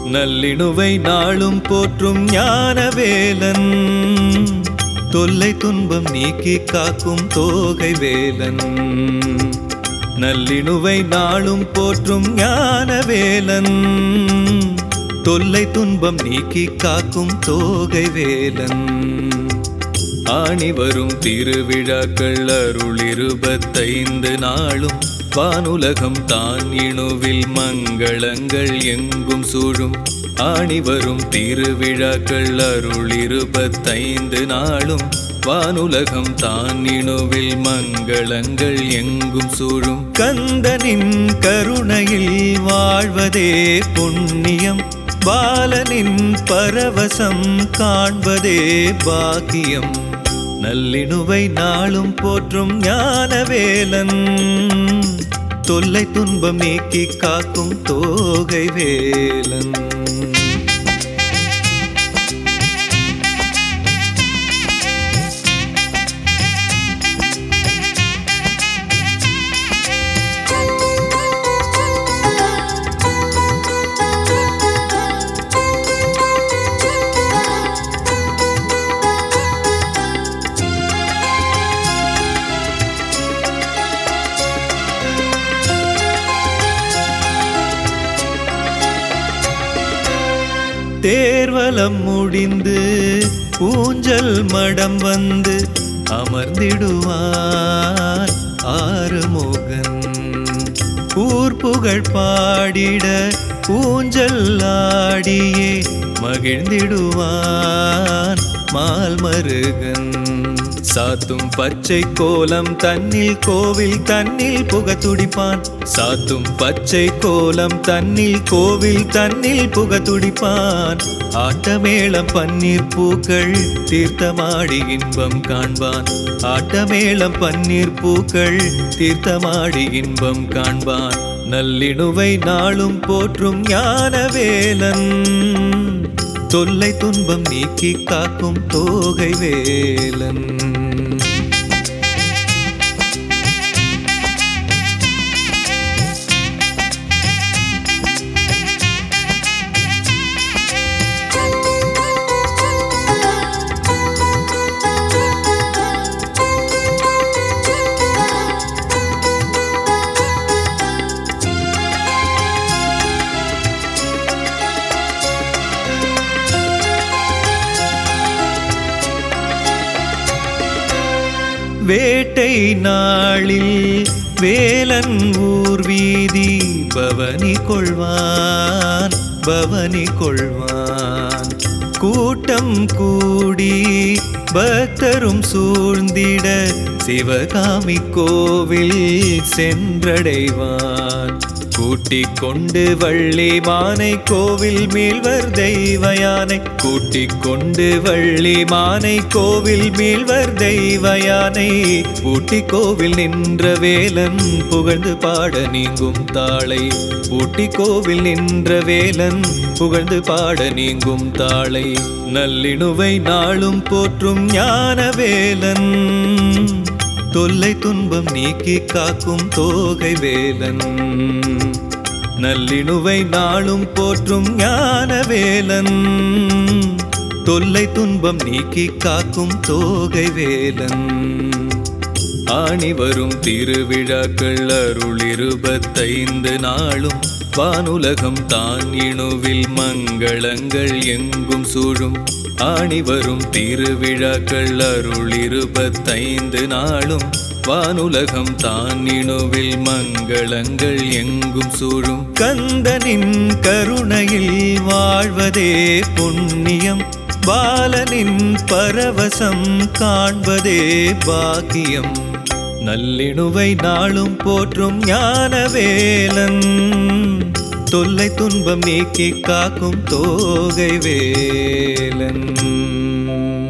நல்லிணுவை நாளும் போற்றும் ஞானவேலன் தொல்லை துன்பம் நீக்கி காக்கும் தோகை வேலன் நல்லிணுவை நாளும் போற்றும் ஞானவேலன் தொல்லை துன்பம் நீக்கி காக்கும் தோகை வேலன் ஆணி வரும் திருவிழாக்கள் அருள் இருபத்தைந்து நாளும் வானுலகம் தான் இணுவில் மங்களங்கள் எங்கும் சூழும் ஆணி வரும் திருவிழாக்கள் அருள் இருபத்தைந்து நாளும் வானுலகம் தான் இணுவில் மங்களங்கள் எங்கும் சூழும் கந்தனின் கருணையில் வாழ்வதே புண்ணியம் பாலனின் பரவசம் காண்பதே பாக்கியம் நல்லிணுவை நாளும் போற்றும் ஞானவேலன் தொல்லை துன்பம் நீக்கி காக்கும் தோகை வேலன் தேர்வலம் முடிந்து ஊஞ்சல் மடம் வந்து அமர்ந்திடுவான் ஆறுமுகன் ஊர் புகழ் பாடிட ஊஞ்சல் ஆடியே மகிழ்ந்திடுவான் மால்மருகன் சாத்தும் பச்சை கோலம் தன்னில் கோவில் தன்னில் புக துடிப்பான் சாத்தும் பச்சை கோலம் தன்னில் கோவில் தன்னில் புக துடிப்பான் ஆட்டமேளம் பன்னீர் பூக்கள் தீர்த்தமாடி இன்பம் காண்பான் ஆட்டமேளம் பன்னீர் பூக்கள் தீர்த்தமாடி இன்பம் காண்பான் நல்லிணுவை நாளும் போற்றும் ஞானவேலன் தொல்லை துன்பம் நீக்கி காக்கும் தோகை வேலன் வேட்டை நாளில் வேலன் ஊர் வீதி பவனி கொள்வான் பவனி கொள்வான் கூட்டம் கூடி பக்தரும் சூழ்ந்திட சிவகாமி கோவில் சென்றடைவான் கூட்டிக் கொண்டு வள்ளி மானை கோவில் மீள்வர் தெய்வ யானை கூட்டிக் கொண்டு வள்ளி மானை கோவில் மீள்வர் தெய்வ யானை பூட்டி கோவில் நின்ற வேலன் புகழ்ந்து பாட நீங்கும் தாளை பூட்டி கோவில் நின்ற வேலன் புகழ்ந்து பாட நீங்கும் தாளை நல்லிணுவை நாளும் போற்றும் ஞான வேலன் தொல்லை துன்பம் நீக்கி காக்கும் தோகை வேலன் நல்லிணுவை நாளும் போற்றும் ஞானவேலன் தொல்லை துன்பம் நீக்கி காக்கும் தோகை வேலன் ஆணி வரும் திருவிழாக்கள் அருள் இருபத்தைந்து நாளும் வானுலகம் தான் இணுவில் மங்களங்கள் எங்கும் சூழும் ஆணி வரும் திருவிழாக்கள் அருள் இருபத்தைந்து நாளும் வானுலகம் தான் இணுவில் மங்களங்கள் எங்கும் சூழும் கந்தனின் கருணையில் வாழ்வதே புண்ணியம் பாலனின் பரவசம் காண்பதே பாக்கியம் நல்லிணுவை நாளும் போற்றும் ஞானவேலன் தொல்லை துன்பம் நீக்கி காக்கும் தோகை வேலன்